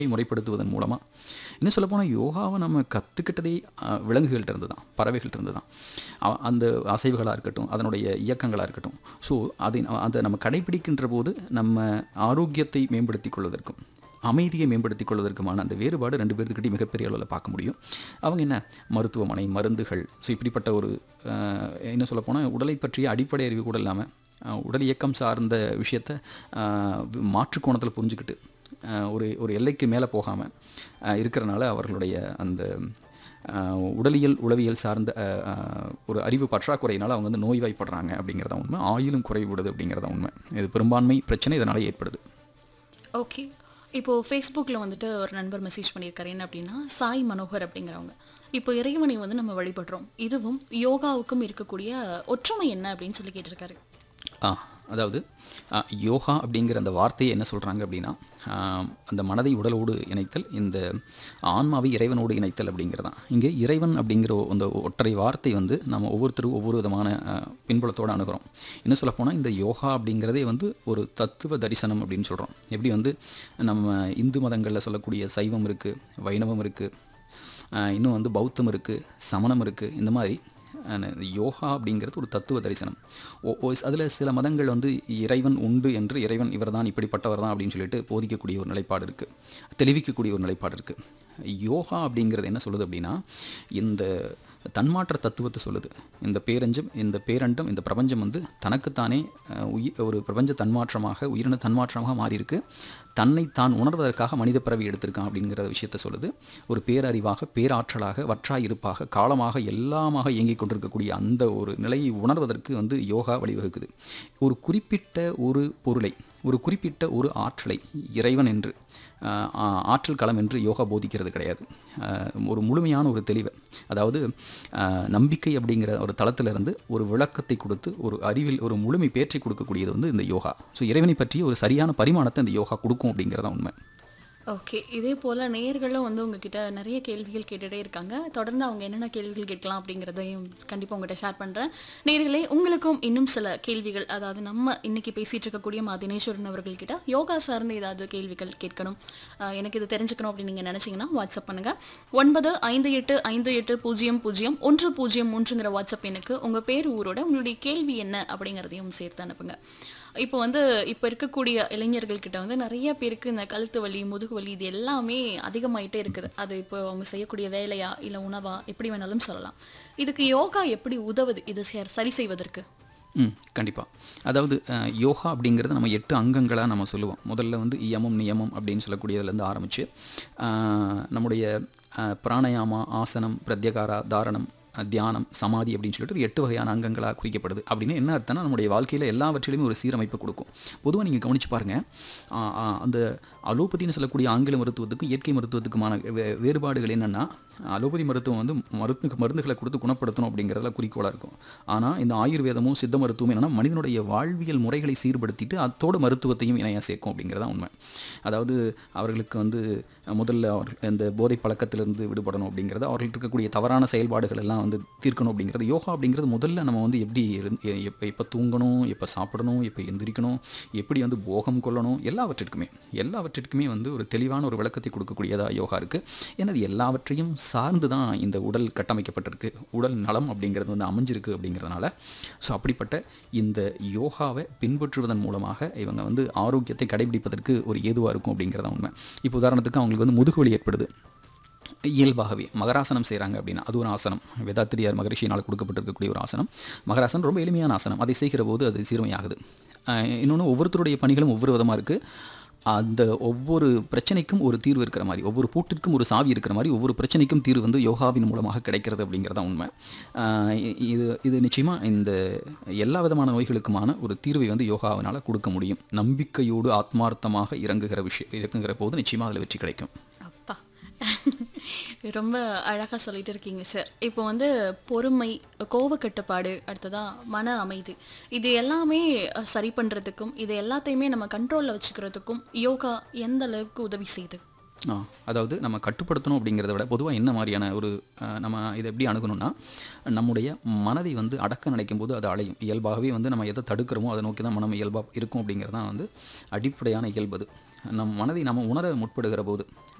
முறைப்படுத்துவதன் மூலமாக இன்னும் சொல்லப்போனால் யோகாவை நம்ம கற்றுக்கிட்டதே விலங்குகள்கிட்ட இருந்து தான் பறவைகள்கிட்ட இருந்து தான் அ- அந்த அசைவுகளாக இருக்கட்டும் அதனுடைய இயக்கங்களாக இருக்கட்டும் ஸோ அதை ந- அதை நம்ம கடைபிடிக்கின்ற போது நம்ம ஆரோக்கியத்தை மேம்படுத்திக் கொள்வதற்கும் அமைதியை மேம்படுத்திக் கொள்வதற்குமான அந்த வேறுபாடு ரெண்டு பேர்த்துக்கிட்டையும் மிகப்பெரிய அளவில் பார்க்க முடியும் அவங்க என்ன மருத்துவமனை மருந்துகள் ஸோ இப்படிப்பட்ட ஒரு அஹ், என்ன சொல்லப்போனால் உடலை பற்றிய அடிப்படை அறிவு கூட இல்லாமல் அஹ், உடல் இயக்கம் சார்ந்த விஷயத்தை மாற்று கோணத்தில் புரிஞ்சுக்கிட்டு அஹ், ஒரு ஒரு எல்லைக்கு மேலே போகாமல் இருக்கிறனால அவர்களுடைய அந்த அஹ், உடலியல் உளவியல் சார்ந்த அஹ், அஹ், ஒரு அறிவு பற்றாக்குறையினால் அவங்க வந்து நோய்வாய்ப்படுறாங்க அப்படிங்கிறத உண்மை ஆயிலும் குறைவிடுது அப்படிங்கிறத உண்மை இது பெரும்பான்மை பிரச்சனை இதனால் ஏற்படுது ஓகே இப்போது ஃபேஸ்புக்கில் வந்துட்டு ஒரு நண்பர் மெசேஜ் பண்ணியிருக்காரு என்ன அப்படின்னா சாய் மனோகர் அப்படிங்கிறவங்க இப்போ இறைவனை வந்து நம்ம வழிபடுறோம் இதுவும் யோகாவுக்கும் இருக்கக்கூடிய ஒற்றுமை என்ன அப்படின்னு சொல்லி கேட்டிருக்காரு ஆ அதாவது ஆ, யோகா அப்படிங்கிற அந்த வார்த்தையை என்ன சொல்கிறாங்க அப்படின்னா ஆ, அந்த மனதை உடலோடு இணைத்தல் இந்த ஆன்மாவை இறைவனோடு இணைத்தல் அப்படிங்கிறதான் இங்கே இறைவன் அப்படிங்கிற அந்த ஒற்றை வார்த்தை வந்து நம்ம ஒவ்வொருத்தரும் ஒவ்வொரு விதமான ஆ, பின்புலத்தோடு அணுகிறோம் இன்னும் சொல்லப்போனால் இந்த யோகா அப்படிங்கிறதே வந்து ஒரு தத்துவ தரிசனம் அப்படின்னு சொல்கிறோம் எப்படி வந்து நம்ம இந்து மதங்களில் சொல்லக்கூடிய சைவம் இருக்குது வைணவம் இருக்குது இன்னும் வந்து பௌத்தம் இருக்குது சமணம் இருக்குது இந்த மாதிரி அஹ், யோகா அப்படிங்கிறது ஒரு தத்துவ தரிசனம் அதில் சில மதங்கள் வந்து இறைவன் உண்டு என்று இறைவன் இவர்தான் இப்படிப்பட்டவர் தான் அப்படின்னு சொல்லிட்டு போதிக்கக்கூடிய ஒரு நிலைப்பாடு இருக்குது தெளிவிக்கக்கூடிய ஒரு நிலைப்பாடு இருக்குது யோகா அப்படிங்கிறது என்ன சொல்லுது அப்படின்னா இந்த தன்மாற்ற தத்துவத்தை சொல்லுது இந்த பேரஞ்சம் இந்த பேரண்டம் இந்த பிரபஞ்சம் வந்து தனக்குத்தானே அஹ், உயிர் ஒரு பிரபஞ்ச தன்மாற்றமாக உயிரின தன்மாற்றமாக மாறியிருக்கு தன்னை தான் உணர்வதற்காக மனித பிறவி எடுத்திருக்கான் அப்படிங்கிற விஷயத்த சொல்லுது ஒரு பேரறிவாக பேராற்றலாக வற்றாய் இருப்பாக காலமாக எல்லாமாக இயங்கிக் கொண்டிருக்கக்கூடிய அந்த ஒரு நிலையை உணர்வதற்கு வந்து யோகா வழிவகுக்குது ஒரு குறிப்பிட்ட ஒரு பொருளை ஒரு குறிப்பிட்ட ஒரு ஆற்றலை இறைவன் என்று ஆஹ், ஆ- ஆற்றல் களம் என்று யோகா போதிக்கிறது கிடையாது ஆஹ், ஒரு முழுமையான ஒரு தெளிவை அதாவது ஆஹ், நம்பிக்கை அப்படிங்கிற ஒரு தளத்திலிருந்து ஒரு விளக்கத்தை கொடுத்து ஒரு அறிவில் ஒரு முழுமை பேற்றி கொடுக்கக்கூடியது வந்து இந்த யோகா ஸோ இறைவனை பற்றிய ஒரு சரியான பரிமாணத்தை இந்த யோகா கொடுக்கும் அப்படிங்கிறதான் உண்மை ஓகே இதே போல் நேயர்களும் வந்து உங்ககிட்ட நிறைய கேள்விகள் கேட்டுகிட்டே இருக்காங்க தொடர்ந்து அவங்க என்னென்ன கேள்விகள் கேட்கலாம் அப்படிங்கிறதையும் கண்டிப்பாக உங்கள்கிட்ட ஷேர் பண்ணுறேன் நேயர்களே உங்களுக்கும் இன்னும் சில கேள்விகள் அதாவது நம்ம இன்னைக்கு பேசிகிட்டு இருக்கக்கூடிய மா தினேஸ்வரன் அவர்கள்கிட்ட யோகா சார்ந்த ஏதாவது கேள்விகள் கேட்கணும் ஆஹ் எனக்கு இது தெரிஞ்சுக்கணும் அப்படின்னு நீங்கள் நினச்சிங்கன்னா வாட்ஸ்அப் பண்ணுங்கள் ஒன்பது ஐந்து எட்டு ஐந்து எட்டு பூஜ்ஜியம் பூஜ்ஜியம் ஒன்று பூஜ்ஜியம் மூன்றுங்கிற வாட்ஸ்அப் எனக்கு உங்கள் பேர் ஊரோட உங்களுடைய கேள்வி என்ன அப்படிங்கிறதையும் சேர்த்து அனுப்புங்க இப்போ வந்து இப்போ இருக்கக்கூடிய இளைஞர்கள் கிட்ட வந்து நிறைய பேருக்கு இந்த கழுத்து வலி முதுகு வலி இது எல்லாமே அதிகமாயிட்டே இருக்குது அது இப்போ அவங்க செய்யக்கூடிய வேலையா இல்லை உணவா எப்படி வேணாலும் சொல்லலாம் இதுக்கு யோகா எப்படி உதவுது இது சரி- சரி செய்வதற்கு ம் கண்டிப்பாக அதாவது அஹ், யோகா அப்படிங்கிறது நம்ம எட்டு அங்கங்களாக நம்ம சொல்லுவோம் முதல்ல வந்து இயமம் நியமம் அப்படின்னு சொல்லக்கூடியதுலேருந்து ஆரம்பித்து நம்முடைய அஹ், பிராணயாமா ஆசனம் பிரத்யகாரா தாரணம் அஹ், தியானம் சமாதி அப்படின்னு சொல்லிட்டு ஒரு எட்டு வகையான அங்கங்களாக குறிக்கப்படுது அப்படின்னு என்ன அர்த்தம்னா நம்முடைய வாழ்க்கையில் எல்லா வற்றிலுமே ஒரு சீரமைப்பு கொடுக்கும் பொதுவாக நீங்கள் கவனிச்சு பாருங்கள் அந்த அலோபதின்னு சொல்லக்கூடிய ஆங்கில மருத்துவத்துக்கும் இயற்கை மருத்துவத்துக்குமான வே- வேறுபாடுகள் என்னென்னா அலோபதி மருத்துவம் வந்து மருந்து மருந்துகளை கொடுத்து குணப்படுத்தணும் அப்படிங்கிறதுல குறிக்கோளாக இருக்கும் ஆனால் இந்த ஆயுர்வேதமும் சித்த மருத்துவம் என்னென்னா மனிதனுடைய வாழ்வியல் முறைகளை சீர்படுத்திட்டு அத்தோட மருத்துவத்தையும் இணையாக சேர்க்கும் அப்படிங்கிறதா உண்மை அதாவது அவர்களுக்கு வந்து முதல்ல அவர்கள் இந்த போதை பழக்கத்திலிருந்து விடுபடணும் அப்படிங்கிறது அவர்களுக்கு இருக்கக்கூடிய தவறான செயல்பாடுகள் எல்லாம் வந்து தீர்க்கணும் அப்படிங்கிறது யோகா அப்படிங்கிறது முதல்ல நம்ம வந்து எப்படி இருந்து எப்போ எப்போ தூங்கணும் எப்போ சாப்பிடணும் எப்போ எந்திரிக்கணும் எப்படி வந்து போகம் கொள்ளணும் எல்லாவற்றிற்குமே எல்லாவற்றிற்குமே வந்து ஒரு தெளிவான ஒரு விளக்கத்தை கொடுக்கக்கூடியதாக யோகா இருக்குது ஏன்னா இது எல்லாவற்றையும் சார்ந்து தான் இந்த உடல் கட்டமைக்கப்பட்டிருக்கு உடல் நலம் அப்படிங்கிறது வந்து அமைஞ்சிருக்கு அப்படிங்கிறதுனால ஸோ அப்படிப்பட்ட இந்த யோகாவை பின்பற்றுவதன் மூலமாக இவங்க வந்து ஆரோக்கியத்தை கடைபிடிப்பதற்கு ஒரு ஏதுவாக இருக்கும் அப்படிங்கிறத உண்மை இப்போ உதாரணத்துக்கு அவங்களுக்கு வந்து முதுகு வலி ஏற்படுது இயல்பாகவே மகராசனம் செய்கிறாங்க அப்படின்னா அது ஒரு ஆசனம் வேதாத்திரியார் மகரிஷினால் கொடுக்கப்பட்டிருக்கக்கூடிய ஒரு ஆசனம் மகராசனம் ரொம்ப எளிமையான ஆசனம் அதை செய்கிற போது அது சீர்மையாகுது இன்னொன்று ஒவ்வொருத்தருடைய பணிகளும் ஒவ்வொரு விதமாக இருக்குது அந்த ஒவ்வொரு பிரச்சனைக்கும் ஒரு தீர்வு இருக்கிற மாதிரி ஒவ்வொரு பூட்டிற்கும் ஒரு சாவி இருக்கிற மாதிரி ஒவ்வொரு பிரச்சனைக்கும் தீர்வு வந்து யோகாவின் மூலமாக கிடைக்கிறது அப்படிங்கிறதா உண்மை ஆஹ் இ- இது இது நிச்சயமாக இந்த எல்லா விதமான நோய்களுக்குமான ஒரு தீர்வை வந்து யோகாவினால் கொடுக்க முடியும் நம்பிக்கையோடு ஆத்மார்த்தமாக இறங்குகிற விஷயம் இறங்குகிற போது நிச்சயமாக அதில் வெற்றி கிடைக்கும் அப்பா ரொம்ப அழகாக சொல்லிட்டு இருக்கீங்க சார் இப்போ வந்து பொறுமை கோவக்கட்டுப்பாடு அடுத்ததா மன அமைதி இது எல்லாமே அஹ், சரி பண்ணுறதுக்கும் இது எல்லாத்தையுமே நம்ம கண்ட்ரோலில் வச்சுக்கிறதுக்கும் யோகா எந்த அளவுக்கு உதவி செய்யுது ஆ அதாவது நம்ம கட்டுப்படுத்தணும் அப்படிங்கிறத விட பொதுவாக என்ன மாதிரியான ஒரு அஹ், நம்ம இதை எப்படி அணுகணும்னா நம்முடைய மனதை வந்து அடக்க நினைக்கும் போது அது அலையும் இயல்பாகவே வந்து நம்ம எதை தடுக்கிறோமோ அதை நோக்கி தான் மனம் இயல்பாக இருக்கும் அப்படிங்கிறது தான் வந்து அடிப்படையான இயல்பு அது நம் மனதை நம்ம உணர முற்படுகிற போது